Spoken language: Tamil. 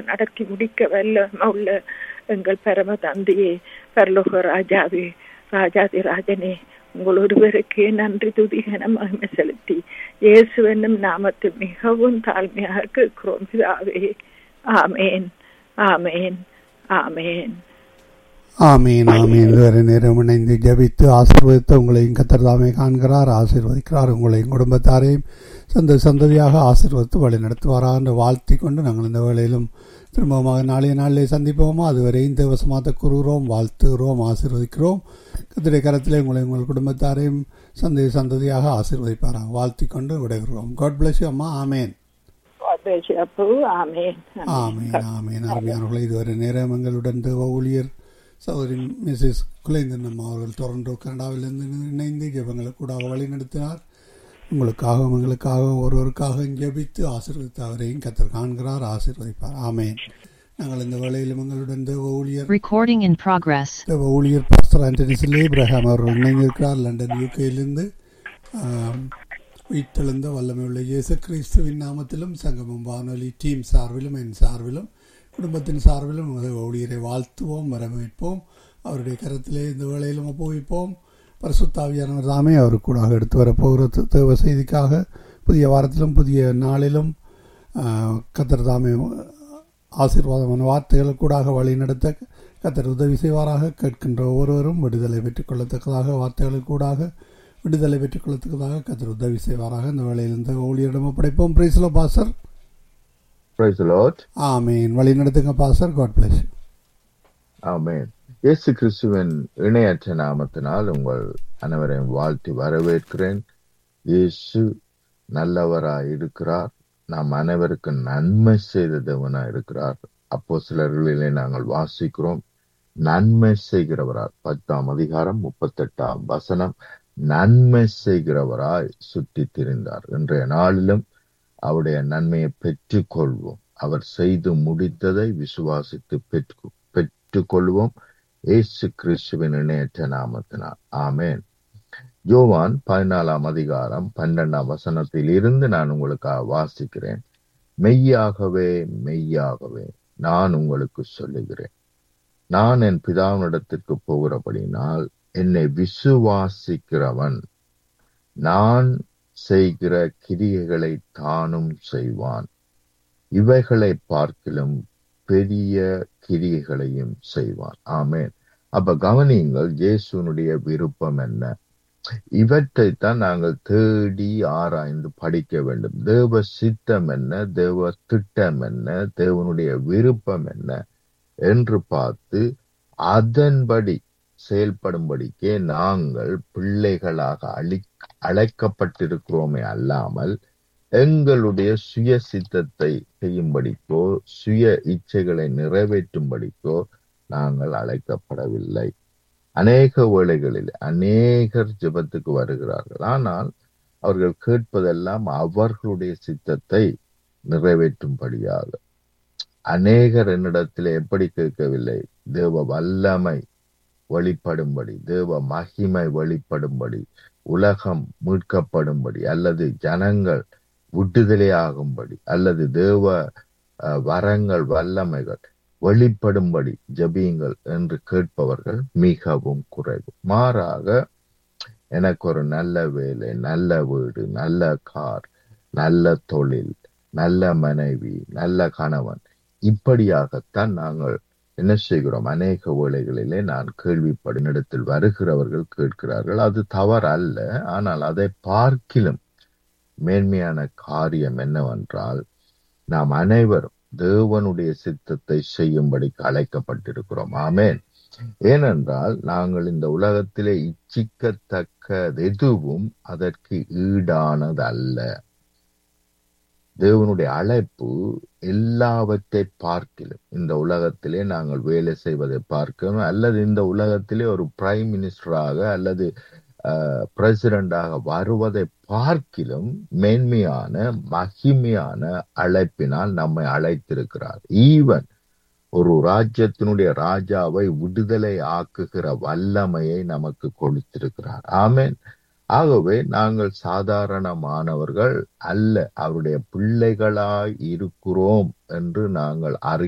நடத்தி முடிக்க வல்லமை உள்ள எங்கள் பரம தந்தையே பரலோக ராஜாவே ராஜாதி ராஜனே உங்கள் ஒருவருக்கே நன்றி துதிகன மகிமை செலுத்தி இயேசு என்னும் நாமத்தை மிகவும் தாழ்மையாக கேட்கிறோம் பிதாவே ஆமேன் ஆமேன் ஆமேன் ஆமீன் ஆமீன் இதுவரை நேரம் இணைந்து ஜபித்து ஆசீர்வதித்து உங்களையும் கத்தர்தாமே காண்கிறார் ஆசீர்வதிக்கிறார் உங்களையும் குடும்பத்தாரையும் சந்த சந்ததியாக ஆசீர்வதித்து வழி நடத்துவாரா என்று வாழ்த்தி கொண்டு நாங்கள் இந்த வேளையிலும் திரும்பமாக நாளைய நாளிலே சந்திப்போமா அதுவரை இந்த வசமாத்த கூறுகிறோம் வாழ்த்துகிறோம் ஆசீர்வதிக்கிறோம் கத்திரை கரத்திலே உங்களை உங்கள் குடும்பத்தாரையும் சந்ததி சந்ததியாக ஆசீர்வதிப்பாராக வாழ்த்தி கொண்டு விடைகிறோம் காட் பிளஸ் அம்மா ஆமேன் அப்பு ஆமேன் ஆமீன் ஆமீன் அருமையானவர்களை இதுவரை நேரம் எங்களுடன் தேவ ஊழியர் சகோதரி மிஸ்ஸஸ் குலேந்தன் அம்மா அவர்கள் டொரண்டோ கனடாவிலிருந்து இணைந்து ஜெபங்களை கூட வழி நடத்தினார் உங்களுக்காகவும் எங்களுக்காகவும் ஒருவருக்காக ஜெபித்து ஆசீர்வதித்து அவரையும் கத்தர் காண்கிறார் ஆசீர்வதிப்பார் ஆமேன் நாங்கள் இந்த வேளையிலும் எங்களுடன் தேவ ஊழியர் Recording in progress. தேவ ஊழியர் பாஸ்டர் ஆண்டனி சிலே இப்ரஹாம் அவர்கள் இணைந்திருக்கிறார் லண்டன் யூகேயிலிருந்து உயிர்த்தெழுந்த வல்லமை உள்ள இயேசு கிறிஸ்துவின் நாமத்திலும் சங்கமம் வானொலி டீம் சார்பிலும் என் சார்பிலும் குடும்பத்தின் சார்பிலும் உமது ஊழியரை வாழ்த்துவோம் வரவேற்போம் அவருடைய கரத்திலே இந்த வேளையிலும் ஒப்புவிப்போம் பரிசுத்தாவியானவர் தாமே அவருக்கு கூட எடுத்து வரப்போகிற தேவ செய்திக்காக புதிய வாரத்திலும் புதிய நாளிலும் கத்தர் தாமே ஆசீர்வாதமான வார்த்தைகள் கூடாக வழி நடத்த கத்தர் உதவி செய்வாராக கேட்கின்ற ஒவ்வொருவரும் விடுதலை பெற்றுக் கொள்ளத்தக்கதாக வார்த்தைகள் கூடாக விடுதலை பெற்றுக் கொள்ளத்தக்கதாக கத்தர் உதவி செய்வாராக இந்த வேளையில் இந்த ஊழியரிடம் ஒப்படைப்போம் பிரைஸ்லோ பாசர் Praise the Lord. ஆமீன் வழி நடத்துங்க பாசர் காட் பிளஸ் ஆமென் இயேசு கிறிஸ்துவின் இணையற்ற நாமத்தினால் உங்கள் அனைவரையும் வாழ்த்தி வரவேற்கிறேன் இயேசு நல்லவராய் இருக்கிறார் நாம் அனைவருக்கும் நன்மை செய்த தேவனாய் இருக்கிறார் அப்போ சிலர்களிலே நாங்கள் வாசிக்கிறோம் நன்மை செய்கிறவராய் பத்தாம் அதிகாரம் முப்பத்தெட்டாம் வசனம் நன்மை செய்கிறவராய் சுற்றி திரிந்தார் இன்றைய நாளிலும் அவருடைய நன்மையை பெற்றுக் கொள்வோம் அவர் செய்து முடித்ததை விசுவாசித்து பெற்று பெற்றுக் கொள்வோம் ஏசு கிறிஸ்துவின் இணையற்ற நாமத்தினால் ஆமேன் யோவான் பதினாலாம் அதிகாரம் பன்னெண்டாம் வசனத்தில் இருந்து நான் உங்களுக்காக வாசிக்கிறேன் மெய்யாகவே மெய்யாகவே நான் உங்களுக்கு சொல்லுகிறேன் நான் என் பிதாவினிடத்திற்கு போகிறபடினால் என்னை விசுவாசிக்கிறவன் நான் செய்கிற கிரியைகளை தானும் செய்வான் இவைகளை பார்க்கிலும் பெரிய கிரியைகளையும் செய்வான் ஆமேன் அப்ப கவனியுங்கள் இயேசுனுடைய விருப்பம் என்ன இவற்றைத்தான் நாங்கள் தேடி ஆராய்ந்து படிக்க வேண்டும் தேவ சித்தம் என்ன தேவ திட்டம் என்ன தேவனுடைய விருப்பம் என்ன என்று பார்த்து அதன்படி செயல்படும்படிக்கே நாங்கள் பிள்ளைகளாக அழி அழைக்கப்பட்டிருக்கிறோமே அல்லாமல் எங்களுடைய சுய சித்தத்தை செய்யும்படிக்கோ சுய இச்சைகளை நிறைவேற்றும்படிக்கோ நாங்கள் அழைக்கப்படவில்லை அநேக வேளைகளில் அநேகர் ஜெபத்துக்கு வருகிறார்கள் ஆனால் அவர்கள் கேட்பதெல்லாம் அவர்களுடைய சித்தத்தை நிறைவேற்றும்படியாக அநேகர் என்னிடத்தில் எப்படி கேட்கவில்லை தேவ வல்லமை வெளிப்படும்படி தேவ மகிமை வெளிப்படும்படி உலகம் மீட்கப்படும்படி அல்லது ஜனங்கள் விடுதலையாகும்படி அல்லது தேவ வரங்கள் வல்லமைகள் வெளிப்படும்படி ஜபியுங்கள் என்று கேட்பவர்கள் மிகவும் குறைவு மாறாக எனக்கு ஒரு நல்ல வேலை நல்ல வீடு நல்ல கார் நல்ல தொழில் நல்ல மனைவி நல்ல கணவன் இப்படியாகத்தான் நாங்கள் என்ன செய்கிறோம் அநேக வேளைகளிலே நான் கேள்விப்படும் இடத்தில் வருகிறவர்கள் கேட்கிறார்கள் அது தவறு அல்ல ஆனால் அதை பார்க்கிலும் மேன்மையான காரியம் என்னவென்றால் நாம் அனைவரும் தேவனுடைய சித்தத்தை செய்யும்படிக்கு அழைக்கப்பட்டிருக்கிறோம் ஆமேன் ஏனென்றால் நாங்கள் இந்த உலகத்திலே இச்சிக்கத்தக்க எதுவும் அதற்கு ஈடானது அல்ல தேவனுடைய அழைப்பு எல்லாவற்றை பார்க்கிலும் இந்த உலகத்திலே நாங்கள் வேலை செய்வதை பார்க்கணும் அல்லது இந்த உலகத்திலே ஒரு பிரைம் மினிஸ்டராக அல்லது பிரசிடண்டாக வருவதை பார்க்கிலும் மேன்மையான மகிமையான அழைப்பினால் நம்மை அழைத்திருக்கிறார் ஈவன் ஒரு ராஜ்யத்தினுடைய ராஜாவை விடுதலை ஆக்குகிற வல்லமையை நமக்கு கொடுத்திருக்கிறார் ஆமேன் ஆகவே நாங்கள் சாதாரணமானவர்கள் அல்ல அவருடைய பிள்ளைகளாய் இருக்கிறோம் என்று நாங்கள் அறி